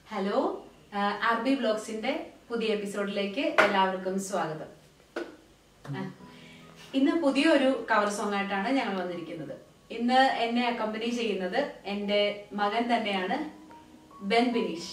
Hello R B ബ്ലോഗ്സിന്റെ പുതിയ എപ്പിസോഡിലേക്ക് എല്ലാവർക്കും സ്വാഗതം ആ, ഇന്ന് പുതിയൊരു കവർ സോങ് ആയിട്ടാണ് ഞങ്ങൾ വന്നിരിക്കുന്നത് ഇന്ന് എന്നെ അക്കമ്പനി ചെയ്യുന്നത് എൻ്റെ മകൻ തന്നെയാണ് ബെൻ ബിനീഷ്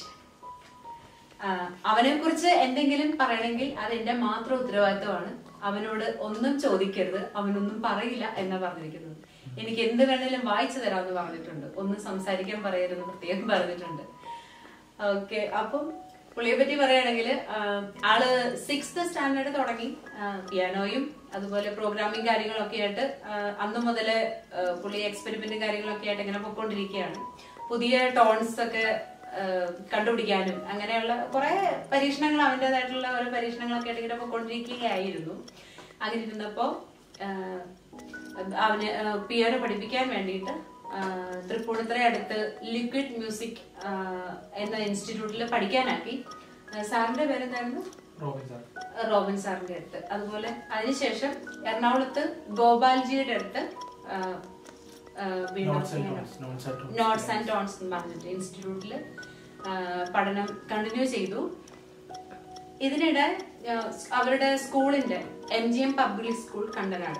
അവനെ കുറിച്ച് എന്തെങ്കിലും പറയണമെങ്കിൽ അത് എന്റെ മാത്രം ഉത്തരവാദിത്തമാണ് അവനോട് ഒന്നും ചോദിക്കരുത് അവനൊന്നും പറയില്ല എന്നാ പറഞ്ഞിരിക്കുന്നത് എനിക്ക് എന്ത് വേണേലും വായിച്ചു തരാമെന്ന് പറഞ്ഞിട്ടുണ്ട് ഒന്നും സംസാരിക്കാൻ പറയരുത് പ്രത്യേകം പറഞ്ഞിട്ടുണ്ട് ഓക്കെ അപ്പം പുള്ളിയെ പറ്റി പറയുകയാണെങ്കിൽ ആള് സിക്സ്ത് സ്റ്റാൻഡേർഡ് തുടങ്ങി പിയാനോയും അതുപോലെ പ്രോഗ്രാമിംഗ് കാര്യങ്ങളൊക്കെ ആയിട്ട് ആ, അന്ന് മുതല് ആ, പുള്ളി എക്സ്പെരിമെന്റും കാര്യങ്ങളൊക്കെ ആയിട്ട് ഇങ്ങനെ പൊയ്ക്കൊണ്ടിരിക്കുകയാണ് പുതിയ ടോൺസ് ഒക്കെ ആ, കണ്ടുപിടിക്കാനും അങ്ങനെയുള്ള കുറെ പരീക്ഷണങ്ങൾ അവൻ്റെതായിട്ടുള്ള ഓരോ പരീക്ഷണങ്ങളൊക്കെ ആയിട്ട് ഇങ്ങനെ പൊയ്ക്കൊണ്ടിരിക്കുകയായിരുന്നു അങ്ങനെ ഇരുന്നപ്പോ ആ, അവന് പിയാനോ പഠിപ്പിക്കാൻ വേണ്ടിയിട്ട് ആ, തൃപ്പൂണിത്തുറ അടുത്ത് ലിക്വിഡ് മ്യൂസിക് ആ, എന്ന ഇൻസ്റ്റിറ്റ്യൂട്ടിൽ പഠിക്കാനാക്കി ആ, സാറിന്റെ പേരെന്തായിരുന്നു റോബിൻ സാർ റോബിൻ സാറിന്റെ അടുത്ത് അതുപോലെ അതിനുശേഷം എറണാകുളത്ത് ഗോപാൽജിയുടെ അടുത്ത് ആ, ആ, വീണ്ടും notes and piano- tones notes and tones notes and tones എന്ന് പറഞ്ഞിട്ട് ഇൻസ്റ്റിറ്റ്യൂട്ടിൽ പഠനം കണ്ടിന്യൂ ചെയ്തു ഇതിനിടെ ആ, അവരുടെ സ്കൂളിന്റെ M G M public school Kandanad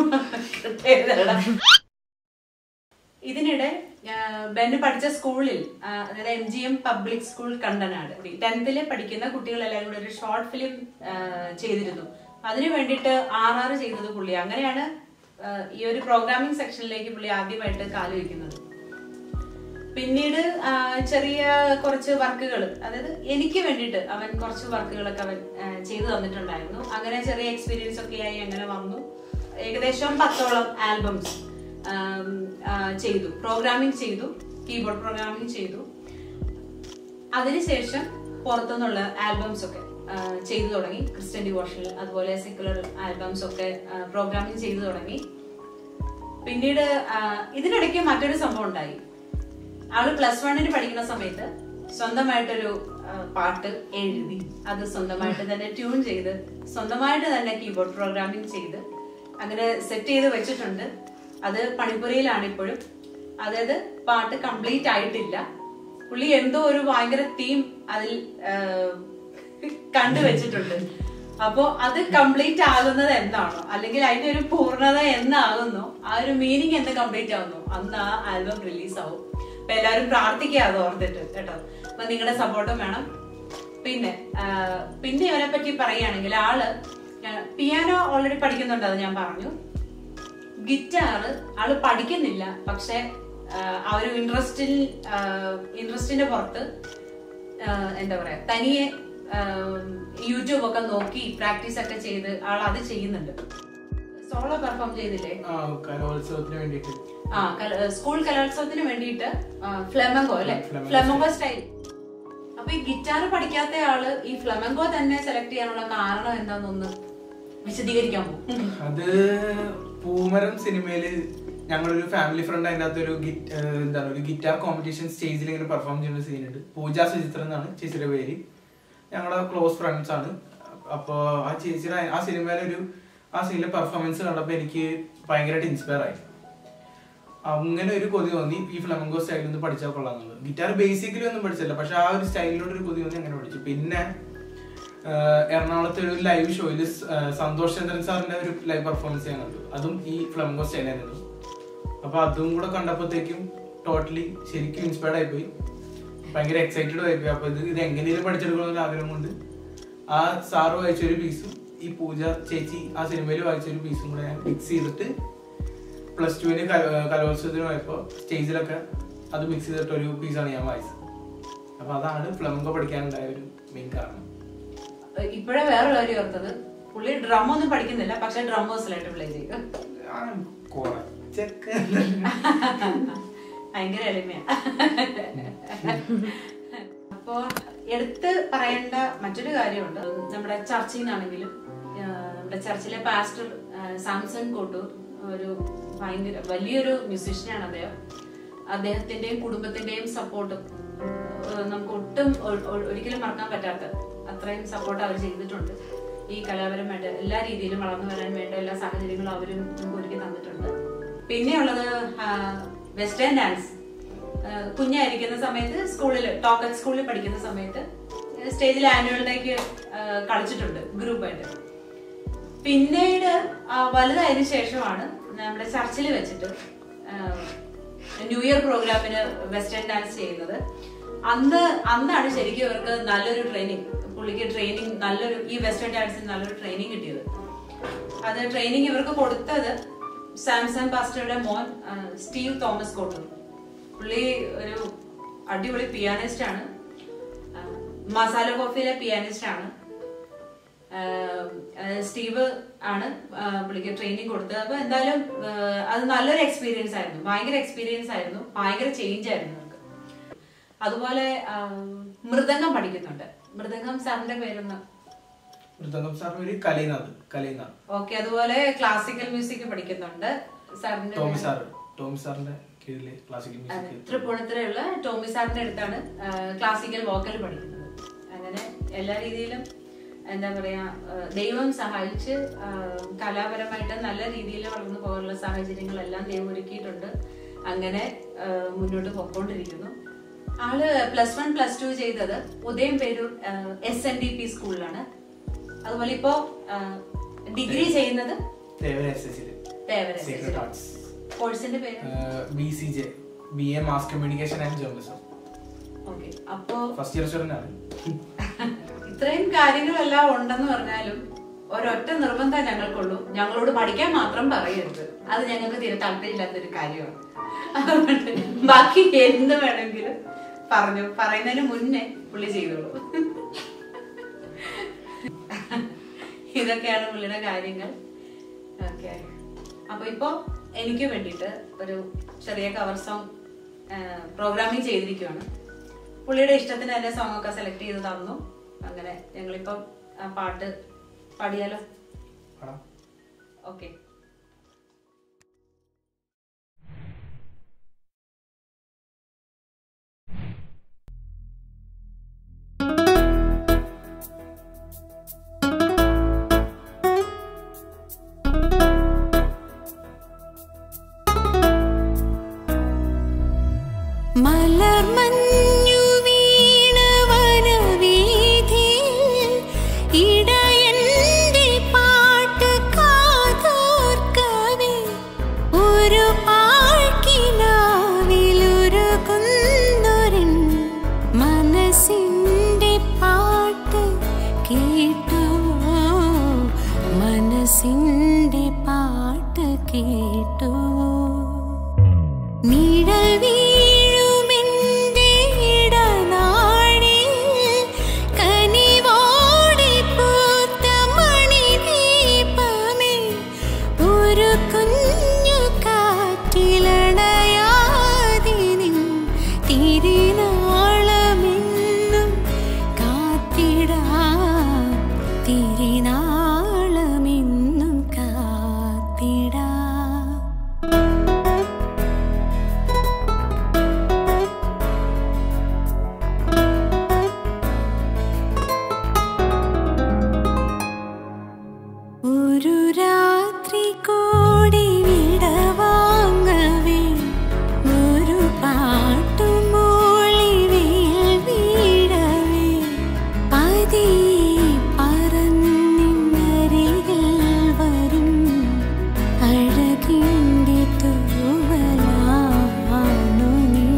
ഇതിനിടെ ആ, ബെന്ന് പഠിച്ച സ്കൂളിൽ ആ, അതായത് M G M public school Kandanad ടെൻത്തില് പഠിക്കുന്ന കുട്ടികളെല്ലാവരും കൂടെ ഒരു ഷോർട്ട് ഫിലിം ചെയ്തിരുന്നു അതിനു വേണ്ടിയിട്ട് ആർ ആർ ചെയ്തത് പുള്ളി അങ്ങനെയാണ് ആ, ഈ ഒരു പ്രോഗ്രാമിംഗ് സെക്ഷനിലേക്ക് പുള്ളി ആദ്യമായിട്ട് കാല് വയ്ക്കുന്നത് പിന്നീട് ആ, ചെറിയ കുറച്ച് വർക്കുകൾ അതായത് എനിക്ക് വേണ്ടിയിട്ട് അവൻ കുറച്ച് വർക്കുകളൊക്കെ അവൻ ആ, ചെയ്തു തന്നിട്ടുണ്ടായിരുന്നു അങ്ങനെ ചെറിയ എക്സ്പീരിയൻസ് ഒക്കെ ആയി അങ്ങനെ വന്നു ഏകദേശം പത്തോളം ആൽബംസ് ചെയ്തു പ്രോഗ്രാമിംഗ് ചെയ്തു കീബോർഡ് പ്രോഗ്രാമിംഗ് ചെയ്തു അതിനുശേഷം പുറത്തുനിന്നുള്ള ആൽബംസ് ഒക്കെ ആ, ചെയ്തു തുടങ്ങി ക്രിസ്ത്യൻ ഡിവോഷണൽ അതുപോലെ സെക്കുലർ ആൽബംസ് ഒക്കെ പ്രോഗ്രാമിംഗ് ചെയ്തു തുടങ്ങി പിന്നീട് ആ, ഇതിനിടയ്ക്ക് മറ്റൊരു സംഭവം ഉണ്ടായി ആള് പ്ലസ് വണ്ണിന് പഠിക്കുന്ന സമയത്ത് സ്വന്തമായിട്ടൊരു ആ, പാട്ട് എഴുതി അത് സ്വന്തമായിട്ട് തന്നെ ട്യൂൺ ചെയ്ത് സ്വന്തമായിട്ട് തന്നെ കീബോർഡ് പ്രോഗ്രാമിംഗ് ചെയ്ത് അങ്ങനെ സെറ്റ് ചെയ്ത് വെച്ചിട്ടുണ്ട് അത് പണിപ്പുരയിലാണ് ഇപ്പോഴും അതായത് പാട്ട് കംപ്ലീറ്റ് ആയിട്ടില്ല പുള്ളി എന്തോ ഒരു ഭയങ്കര തീം അതിൽ ആ, കണ്ടുവച്ചിട്ടുണ്ട് അപ്പോ അത് കംപ്ലീറ്റ് ആകുന്നത് എന്നാണോ അല്ലെങ്കിൽ അതിന്റെ ഒരു പൂർണ്ണത എന്നാകുന്നോ ആ ഒരു മീനിങ് എന്ന് കംപ്ലീറ്റ് ആകുന്നു അന്ന് ആ ആൽബം റിലീസ് ആവും അപ്പൊ എല്ലാവരും പ്രാർത്ഥിക്കുക അത് ഓർത്തിട്ട് കേട്ടോ അപ്പൊ നിങ്ങളുടെ സപ്പോർട്ടും വേണം പിന്നെ ആ, പിന്നെ ഇവനെ പറ്റി പറയുകയാണെങ്കിൽ ആള് പിയാനോ ഓൾറെഡി പഠിക്കുന്നുണ്ട് അത് ഞാൻ പറഞ്ഞു ഗിറ്റാറ് ആള് പഠിക്കുന്നില്ല പക്ഷെ ആ, ആ ഒരു ഇൻട്രസ്റ്റിൽ ഇൻട്രസ്റ്റിന്റെ പുറത്ത് ആ, എന്താ പറയാ തനിയെ യൂട്യൂബ് ഒക്കെ നോക്കി പ്രാക്ടീസ് ഒക്കെ ചെയ്ത് ആൾ അത് ചെയ്യുന്നുണ്ട് സോളോ പെർഫോം ചെയ്തില്ലേ ആ കലോത്സവത്തിന് വേണ്ടിയിട്ട് ആ കല- സ്കൂൾ കലോത്സവത്തിന് വേണ്ടിയിട്ട് ഫ്ലെമങ്കോ അല്ലെ Flamenco. ഫ്ലെമങ്കോ സ്റ്റൈൽ അപ്പൊ ഈ ഗിറ്റാർ പഠിക്കാത്ത ആള് ഈ ഫ്ലെമങ്കോ തന്നെ സെലക്ട് ചെയ്യാനുള്ള കാരണം എന്താണെന്നൊന്ന് വിശദീകരിക്കാമോ അത് പൂമരം സിനിമയില് ഞങ്ങളൊരു ഫാമിലി ഫ്രണ്ട് അതിൻ്റെ അകത്ത് ഒരു ഗി- ഏഹ് എന്താണ് ഒരു ഗിറ്റാർ കോമ്പറ്റീഷൻ സ്റ്റേജിൽ ഇങ്ങനെ പെർഫോം ചെയ്യുന്ന സീൻ ഉണ്ട് പൂജ സുചിത്ര എന്നാണ് ചേച്ചിയുടെ പേര് ഞങ്ങളുടെ ക്ലോസ് ഫ്രണ്ട്സ് ആണ് അപ്പോൾ ആ ചേച്ചിയുടെ ആ സിനിമയിലെ ഒരു ആ സീനിലെ പെർഫോമൻസ് കണ്ടപ്പോൾ എനിക്ക് ഭയങ്കരമായിട്ട് ഇൻസ്പയർ ആയി അങ്ങനെ ഒരു കൊതി തോന്നി ഈ ഫ്ലമങ്കോ സ്റ്റൈലിൽ ഒന്ന് പഠിച്ചാൽ കൊള്ളാന്നുള്ളത് ഗിറ്റാർ ബേസിക്കലി ഒന്നും പഠിച്ചില്ല പക്ഷെ ആ ഒരു സ്റ്റൈലിലോട്ട് ഒരു കൊതി തോന്നി അങ്ങനെ പഠിച്ചു പിന്നെ ആഹ് എറണാകുളത്തെ ഒരു ലൈവ് ഷോയിൽ സന്തോഷ് ചന്ദ്രൻ സാറിന്റെ ഒരു ലൈവ് പെർഫോമൻസ് ഞാൻ കണ്ടു അതും ഈ ഫ്ലമങ്കോ സ്റ്റൈലായിരുന്നു അപ്പൊ അതും കൂടെ കണ്ടപ്പോഴത്തേക്കും ടോട്ടലി ശരിക്കും ഇൻസ്പയർഡ് ആയിപ്പോയി ഭയങ്കര എക്സൈറ്റഡ് ആയിപ്പോയി അപ്പൊ ഇത് ഇത് എങ്ങനെയും പഠിച്ചെടുക്കണമെന്നൊരു ആഗ്രഹം കൊണ്ട് ആ സാറ് വായിച്ച ഒരു പീസും ഈ പൂജ ചേച്ചി ആ സിനിമയിൽ വായിച്ച ഒരു പീസും കൂടെ ഞാൻ മിക്സ് ചെയ്തിട്ട് പ്ലസ് ടുവിന് കലോത്സവത്തിന് പോയപ്പോൾ സ്റ്റേജിലൊക്കെ അത് മിക്സ് ചെയ്തിട്ട് ഒരു പീസാണ് ഞാൻ വായിച്ചത് അപ്പൊ അതാണ് ഫ്ലമങ്കോ പഠിക്കാനുണ്ടായ ഒരു മെയിൻ കാരണം ഇപ്പോഴേ വേറെ കാര്യം ഓർത്തത് പുള്ളി ഡ്രം ഒന്നും പഠിക്കുന്നില്ല പക്ഷെ ഡ്രമ്മേഴ്സിലായിട്ട് പ്ലേ ചെയ്യും ആ, കുറച്ചൊക്കെ ഭയങ്കര എളിമയാ അപ്പോ എടുത്ത് പറയേണ്ട മറ്റൊരു കാര്യമുണ്ട് നമ്മുടെ ചർച്ചിൽ നിന്നാണെങ്കിലും ആഹ് നമ്മുടെ ചർച്ചിലെ പാസ്റ്റർ ആഹ് സാംസൺ കോട്ടൂർ ഒരു ഭയങ്കര വലിയൊരു മ്യൂസീഷ്യനാണ് അദ്ദേഹം അദ്ദേഹത്തിന്റെയും കുടുംബത്തിന്റെയും സപ്പോർട്ടും നമുക്ക് ഒട്ടും ഒ- ഒ- ഒരിക്കലും മറക്കാൻ പറ്റാത്ത അത്രയും സപ്പോർട്ട് അവർ ചെയ്തിട്ടുണ്ട് ഈ കലാപരമായിട്ട് എല്ലാ രീതിയിലും വളർന്നു വരാൻ വേണ്ട എല്ലാ സാഹചര്യങ്ങളും അവരും നമുക്ക് ഒരുക്കി തന്നിട്ടുണ്ട് പിന്നെയുള്ളത് വെസ്റ്റേൺ ഡാൻസ് ആ, കുഞ്ഞായിരിക്കുന്ന സമയത്ത് സ്കൂളിൽ ടോക്കറ്റ് സ്കൂളിൽ പഠിക്കുന്ന സമയത്ത് സ്റ്റേജിൽ ആനുവൽ ഡേക്ക് കളിച്ചിട്ടുണ്ട് ഗ്രൂപ്പായിട്ട് പിന്നീട് ആ, വലുതായതിനു ശേഷമാണ് നമ്മുടെ ചർച്ചിൽ വെച്ചിട്ട് ആ, ന്യൂ ഇയർ പ്രോഗ്രാമിന് വെസ്റ്റേൺ ഡാൻസ് ചെയ്യുന്നത് അന്ന് അന്നാണ് ശരിക്കും ഇവർക്ക് നല്ലൊരു ട്രെയിനിങ് പുള്ളിക്ക് ട്രെയിനിങ് നല്ലൊരു ഈ വെസ്റ്റേൺ ഡാൻസിന് നല്ലൊരു ട്രെയിനിങ് കിട്ടിയത് അത് ട്രെയിനിങ് ഇവർക്ക് കൊടുത്തത് സാംസങ് പാസ്റ്ററുടെ മോൻ ആ, സ്റ്റീവ് തോമസ് കോട്ടൂർ പുള്ളി ഒരു അടിപൊളി പിയാനിസ്റ്റ് ആണ് ആ, മസാല കോഫിയിലെ പിയാനിസ്റ്റ് ആണ് ആഹ് ആഹ് സ്റ്റീവ് ആണ് ആഹ് പുള്ളിക്ക് ട്രെയിനിങ് കൊടുത്തത് അപ്പൊ എന്തായാലും ആഹ് അത് നല്ലൊരു എക്സ്പീരിയൻസ് ആയിരുന്നു ഭയങ്കര എക്സ്പീരിയൻസ് ആയിരുന്നു ഭയങ്കര ചേഞ്ച് ആയിരുന്നു അവർക്ക് അതുപോലെ ആഹ് മൃദംഗം പഠിക്കുന്നുണ്ട് മൃദംഗം സാറിന്റെ പേരൊന്ന് മൃദംഗം സാറിന് പേര് കലൈനാഥ് കലൈനാഥ് ഓക്കെ അതുപോലെ ക്ലാസിക്കൽ മ്യൂസിക് പഠിക്കുന്നുണ്ട് സാറിന്റെ ടോമി സാർ ടോമി സാറിന്റെ കീഴില് ക്ലാസിക്കൽ അതെ, മ്യൂസിക് തൃപ്പൂണിത്തുറയുള്ള ടോമി സാറിന്റെ അടുത്താണ് ക്ലാസിക്കൽ വോക്കൽ പഠിക്കുന്നത് അങ്ങനെ എല്ലാ രീതിയിലും എന്താ പറയാ ആ, ദൈവം സഹായിച്ച് ആ, കലാപരമായിട്ട് നല്ല രീതിയിൽ വളർന്നു പോകാനുള്ള സാഹചര്യങ്ങളെല്ലാം ദൈവം ഒരുക്കിയിട്ടുണ്ട് അങ്ങനെ ആ, മുന്നോട്ട് പോയിക്കൊണ്ടിരിക്കുന്നു ആള് പ്ലസ് വൺ പ്ലസ് ടു ചെയ്തത് Udayam Peroor S N D P സ്കൂളിലാണ് അതുപോലെ ഇപ്പോ ഡിഗ്രി ചെയ്യുന്നത് Thevara S S Thevara secret arts കോഴ്സിന്റെ പേര് B C J B A mass communication and journalism okay അപ്പോ ഫസ്റ്റ് ഇയർ സ്റ്റുഡന്റ് ആണ് ഇത്രയും കാര്യങ്ങളെല്ലാം ഉണ്ടെന്ന് പറഞ്ഞാലും ഒരൊറ്റ നിർബന്ധം ഞങ്ങൾക്കുള്ളൂ ഞങ്ങളോട് പഠിക്കാൻ മാത്രം പറയരുത് അത് ഞങ്ങൾക്ക് തീരെ താല്പര്യമില്ലാത്തൊരു കാര്യമാണ് അതുകൊണ്ട് ബാക്കി എന്ത് വേണമെങ്കിലും പറഞ്ഞു പറയുന്നതിന് മുന്നേ പുള്ളി ചെയ്തോളൂ ഇതൊക്കെയാണ് പുള്ളിയുടെ കാര്യങ്ങൾ ഓക്കെ അപ്പൊ ഇപ്പൊ എനിക്ക് വേണ്ടിയിട്ട് ഒരു ചെറിയ കവർ സോങ് പ്രോഗ്രാമിംഗ് ചെയ്തിരിക്കുവാണ് പുള്ളിയുടെ ഇഷ്ടത്തിന് തന്നെ സോങ് ഒക്കെ സെലക്ട് ചെയ്ത് തന്നു അങ്ങനെ ഞങ്ങളിപ്പം ആ പാട്ട് പാടിയാലോ പാടാം. ഓക്കെ മലർമഞ്ഞു വീണ വനവീഥിയിൽ ഇടയന്റെ പാട്ട് കാതോർക്കവേ ഒരു ആഴ്ക്കിനാവിലുരുകുന്നൊരൻ മനസ്സിന്റെ പാട്ട് കേട്ടുവോ മനസ്സിന്റെ പാട്ട് കേട്ടുവോ നിഴൽ വീഴുമെന്റെ ഇടനാഴിൽ കനിവോടെ പൂത്ത മണിദീപമേ ഒരു കുഞ്ഞു കാറ്റിലണയാതെ നിൻ തിരിനാളമെന്നും കാത്തിടാം തിരിനാളമെന്നും കാത്തിടാം ഒരു രാത്രി കൂടി വിടവാങ്ങവേ ഒരു പാട്ടുമൂളി വീൽ വീഴവേ പതിയെ പറന്നിന്നരികിൽ വരും അഴകിൻ്റെ തൂവലാണു നീ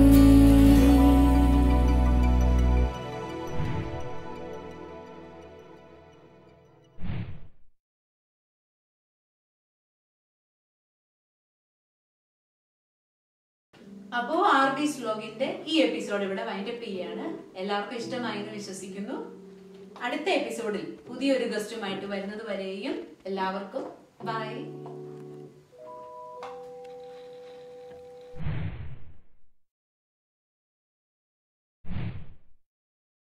അപ്പോ ആർ ബി വ്ലോഗിന്റെ ഈ എപ്പിസോഡ് ഇവിടെ വൈൻഡപ്പ് ചെയ്യാണ് എല്ലാവർക്കും ഇഷ്ടമായി എന്ന് വിശ്വസിക്കുന്നു അടുത്ത എപ്പിസോഡിൽ പുതിയൊരു ഗസ്റ്റുമായിട്ട് വരുന്നത് വരെയും എല്ലാവർക്കും ബൈ